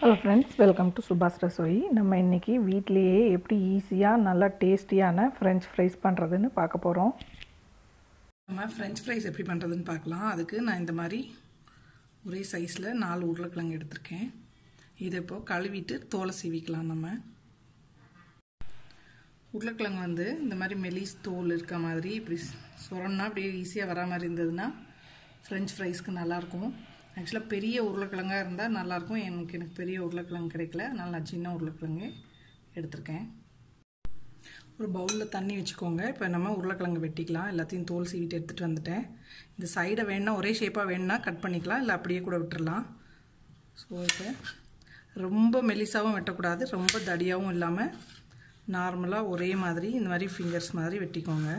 hello friends welcome to சுபாஷ் ரசோயி நம்ம இன்றைக்கி வீட்லேயே எப்படி ஈஸியாக நல்லா டேஸ்டியான ஃப்ரெஞ்ச் ஃப்ரைஸ் பண்ணுறதுன்னு பார்க்க போகிறோம் நம்ம ஃப்ரெஞ்ச் ஃப்ரைஸ் எப்படி பண்ணுறதுன்னு பார்க்கலாம் அதுக்கு நான் இந்த மாதிரி ஒரே சைஸில் நாலு உருளைக்கிழங்கு எடுத்திருக்கேன் இதை இப்போது கழுவிட்டு தோலை சீவிக்கலாம் நம்ம உருளைக்கிழங்கு வந்து இந்த மாதிரி மெலிஸ் தோல் இருக்க மாதிரி இப்படி சொரன்னா அப்படியே ஈஸியாக வரா மாதிரி இருந்ததுன்னா ஃப்ரெஞ்ச் ஃப்ரைஸ்க்கு நல்லாயிருக்கும் ஆக்சுவலாக பெரிய உருளைக்கிழங்காக இருந்தால் நல்லாயிருக்கும் எனக்கு எனக்கு பெரிய உருளைக்கிழங்கு கிடைக்கல அதனால் நான் சின்ன உருளைக்கிழங்கு எடுத்திருக்கேன் ஒரு பவுலில் தண்ணி வச்சுக்கோங்க இப்போ நம்ம உருளைக்கிழங்கு வெட்டிக்கலாம் எல்லாத்தையும் தோல் சீவிட்டு எடுத்துகிட்டு வந்துட்டேன் இந்த சைடை வேணால் ஒரே ஷேப்பாக வேணுன்னா கட் பண்ணிக்கலாம் இல்லை அப்படியே கூட விட்டுறலாம் ஸோ இப்போ ரொம்ப மெலிசாவும் வெட்டக்கூடாது ரொம்ப தடியாகவும் இல்லாமல் நார்மலாக ஒரே மாதிரி இந்த மாதிரி ஃபிங்கர்ஸ் மாதிரி வெட்டிக்கோங்க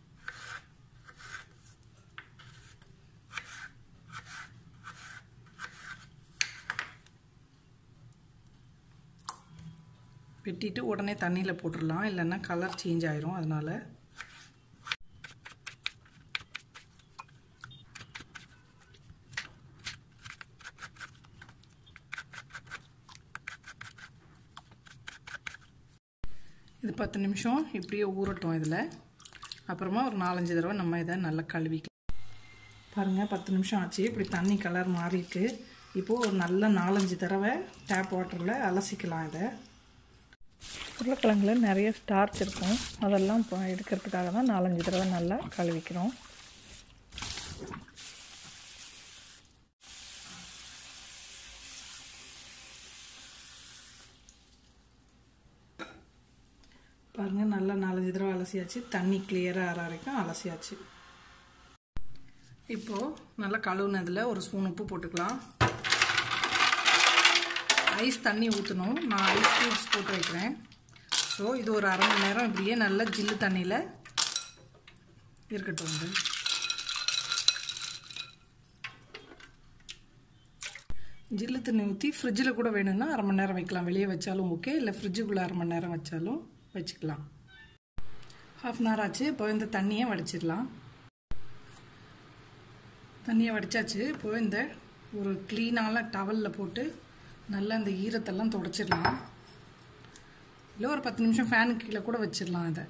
வெட்டிட்டு உடனே தண்ணியில் போட்டுடலாம் இல்லைன்னா கலர் சேஞ்ச் ஆயிரும் அதனால் இது பத்து நிமிஷம் இப்படியே ஊறட்டும் இதில் அப்புறமா ஒரு நாலஞ்சு தடவை நம்ம இதை நல்லா கழுவிக்கலாம் பாருங்கள் பத்து நிமிஷம் ஆச்சு இப்படி தண்ணி கலர் மாறிருக்கு இப்போது ஒரு நல்ல நாலஞ்சு தடவை டேப் வாட்டரில் அலசிக்கலாம் இதை உருளைக்கிழங்குல நிறைய ஸ்டார்ச் இருக்கும் அதெல்லாம் இப்போ எடுக்கிறதுக்காக தான் நாலஞ்சு தடவை நல்லா கழுவிக்கிறோம் பாருங்கள் நல்லா நாலஞ்சு தடவை அலசியாச்சு தண்ணி கிளியராக ஆற வரைக்கும் அலசியாச்சு இப்போது நல்லா கழுவுனதில் ஒரு ஸ்பூன் உப்பு போட்டுக்கலாம் ஐஸ் தண்ணி ஊற்றணும் நான் ஐஸ் க்யூப்ஸ் போட்டு வைக்கிறேன் ஸோ இது ஒரு அரை மணி நேரம் இப்படியே நல்லா ஜில்லு தண்ணியில் இருக்கட்டும் வந்து ஜில்லு தண்ணி ஊற்றி ஃப்ரிட்ஜில் கூட வேணும்னா அரை மணி நேரம் வைக்கலாம் வெளியே வச்சாலும் ஓகே இல்லை ஃப்ரிட்ஜுக்குள்ளே அரை மணி நேரம் வச்சாலும் வச்சுக்கலாம் ஹாஃப் அன் ஹவர் ஆச்சு இப்போ இந்த தண்ணியை வடிச்சிடலாம் தண்ணியை வடித்தாச்சு இப்போ இந்த ஒரு க்ளீனான டவலில் போட்டு நல்லா இந்த ஈரத்தெல்லாம் தொடச்சிடலாம் இல்லை ஒரு பத்து நிமிஷம் ஃபேனுக்கு கீழே கூட வச்சிடலாம் இதை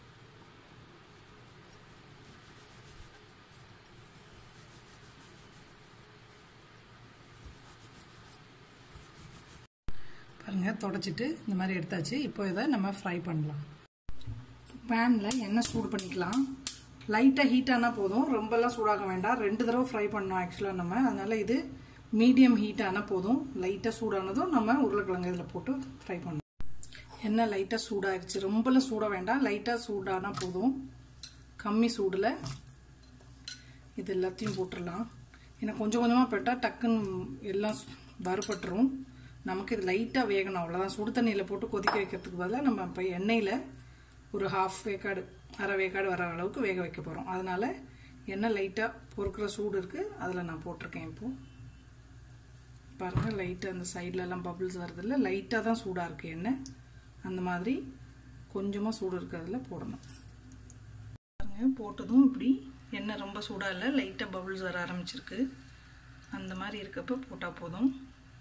பாருங்கள் தொடச்சிட்டு இந்த மாதிரி எடுத்தாச்சு இப்போ இதை நம்ம ஃப்ரை பண்ணலாம் பேனில் எண்ணெய் சூடு பண்ணிக்கலாம் லைட்டாக ஹீட் ஆனால் போதும் ரொம்பலாம் சூடாக வேண்டாம் ரெண்டு தடவை ஃப்ரை பண்ணோம் ஆக்சுவலாக நம்ம அதனால் இது மீடியம் ஹீட் ஆனால் போதும் லைட்டாக சூடானதும் நம்ம உருளைக்கிழங்கு இதில் போட்டு ஃப்ரை பண்ணணும் எண்ணெய் லைட்டாக சூடாகிடுச்சு ரொம்பலாம் சூட வேண்டாம் லைட்டாக சூடானால் போதும் கம்மி சூடில் இது எல்லாத்தையும் போட்டுடலாம் ஏன்னா கொஞ்சம் கொஞ்சமாக போட்டால் டக்குன்னு எல்லாம் வறுபட்டுரும் நமக்கு இது லைட்டாக வேகணும் அவ்வளோதான் சுடு தண்ணியில் போட்டு கொதிக்க வைக்கிறதுக்கு பதிலாக நம்ம இப்போ எண்ணெயில் ஒரு ஹாஃப் வேக்காடு அரை வேக்காடு வர அளவுக்கு வேக வைக்க போகிறோம் அதனால் எண்ணெய் லைட்டாக பொறுக்கிற சூடு இருக்குது அதில் நான் போட்டிருக்கேன் இப்போது பாருங்கள் லைட்டாக அந்த சைட்லலாம் பபிள்ஸ் வருதில்ல லைட்டாக தான் சூடாக இருக்குது எண்ணெய் அந்த மாதிரி கொஞ்சமாக சூடு இருக்கிறதுல போடணும் பாருங்கள் போட்டதும் இப்படி எண்ணெய் ரொம்ப சூடாக இல்லை லைட்டாக பபிள்ஸ் வர ஆரம்பிச்சிருக்கு அந்த மாதிரி இருக்கப்போ போட்டால் போதும்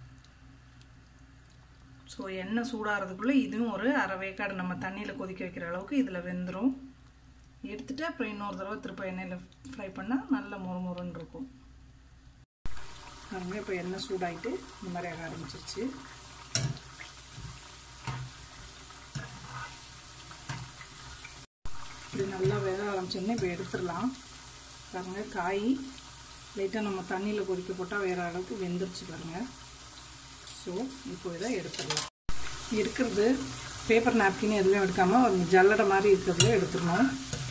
ஸோ எண்ணெய் சூடாகிறதுக்குள்ளே இதுவும் ஒரு அரை வேக்காடு நம்ம தண்ணியில் கொதிக்க வைக்கிற அளவுக்கு இதில் வெந்துடும் எடுத்துகிட்டு அப்புறம் இன்னொரு தடவை திருப்ப எண்ணெயில் ஃப்ரை பண்ணால் நல்ல முறுமுறுன்னு இருக்கும் பாருங்க இப்போ எண்ணெய் சூடாயிட்டு இந்த மாதிரி ஆக ஆரம்பிச்சிருச்சு இப்படி நல்லா வேக ஆரம்பிச்சோடனே இப்போ எடுத்துடலாம் பாருங்க காய் லைட்டாக நம்ம தண்ணியில் கொதிக்க போட்டால் வேறு அளவுக்கு வெந்துருச்சு பாருங்கள் ஸோ இப்போ இதை எடுத்துடலாம் எடுக்கிறது பேப்பர் நாப்கின் எதுவும் எடுக்காமல் ஒரு ஜல்லடை மாதிரி இருக்கிறதுல எடுத்துடணும்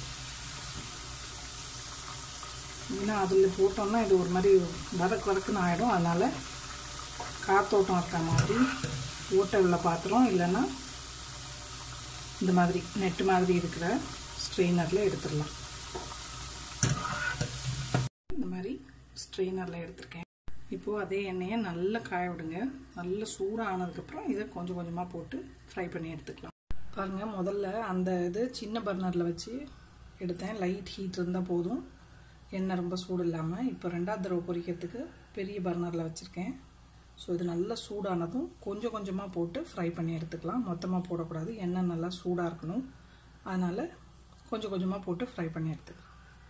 ஏன்னா அதில் போட்டோம்னா இது ஒரு மாதிரி வதக்கு வதக்குன்னு ஆகிடும் அதனால் காத்தோட்டம் இருக்க மாதிரி ஓட்டை உள்ள பாத்திரம் இல்லைன்னா இந்த மாதிரி நெட்டு மாதிரி இருக்கிற ஸ்ட்ரெயினரில் எடுத்துடலாம் இந்த மாதிரி ஸ்ட்ரெயினரில் எடுத்திருக்கேன் இப்போது அதே எண்ணெயை நல்லா காய விடுங்க நல்லா சூடாக ஆனதுக்கப்புறம் இதை கொஞ்சம் கொஞ்சமாக போட்டு ஃப்ரை பண்ணி எடுத்துக்கலாம் பாருங்கள் முதல்ல அந்த இது சின்ன பர்னரில் வச்சு எடுத்தேன் லைட் ஹீட் இருந்தால் போதும் எண்ணெய் ரொம்ப சூடு இல்லாமல் இப்போ ரெண்டாவது தடவை பொரிக்கிறதுக்கு பெரிய பர்னரில் வச்சுருக்கேன் ஸோ இது நல்லா சூடானதும் கொஞ்சம் கொஞ்சமாக போட்டு ஃப்ரை பண்ணி எடுத்துக்கலாம் மொத்தமாக போடக்கூடாது எண்ணெய் நல்லா சூடாக இருக்கணும் அதனால் கொஞ்சம் கொஞ்சமாக போட்டு ஃப்ரை பண்ணி எடுத்துக்கலாம்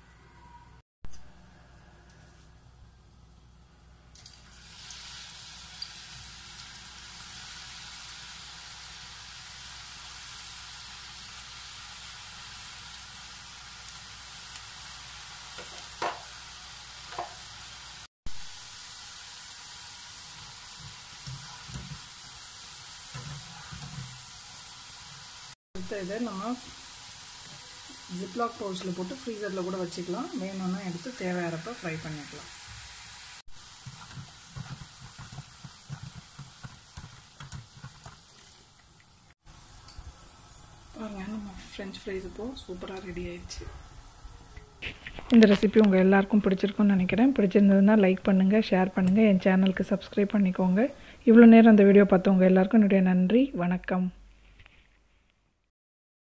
அடுத்த இதை நம்ம ஜிப்லாக் பவுச்சில் போட்டு ஃப்ரீசரில் கூட வச்சுக்கலாம் வேணும்னா எடுத்து தேவையாகிறப்ப ஃப்ரை பண்ணிக்கலாம் பாருங்க நம்ம ஃப்ரெஞ்ச் ஃப்ரைஸ் இப்போது சூப்பராக ரெடி ஆயிடுச்சு இந்த ரெசிபி உங்கள் எல்லாருக்கும் பிடிச்சிருக்கும்னு நினைக்கிறேன் பிடிச்சிருந்ததுன்னா லைக் பண்ணுங்கள் ஷேர் பண்ணுங்கள் என் சேனலுக்கு சப்ஸ்கிரைப் பண்ணிக்கோங்க இவ்வளோ நேரம் அந்த வீடியோ பார்த்தவங்க எல்லாருக்கும் என்னுடைய நன்றி வணக்கம்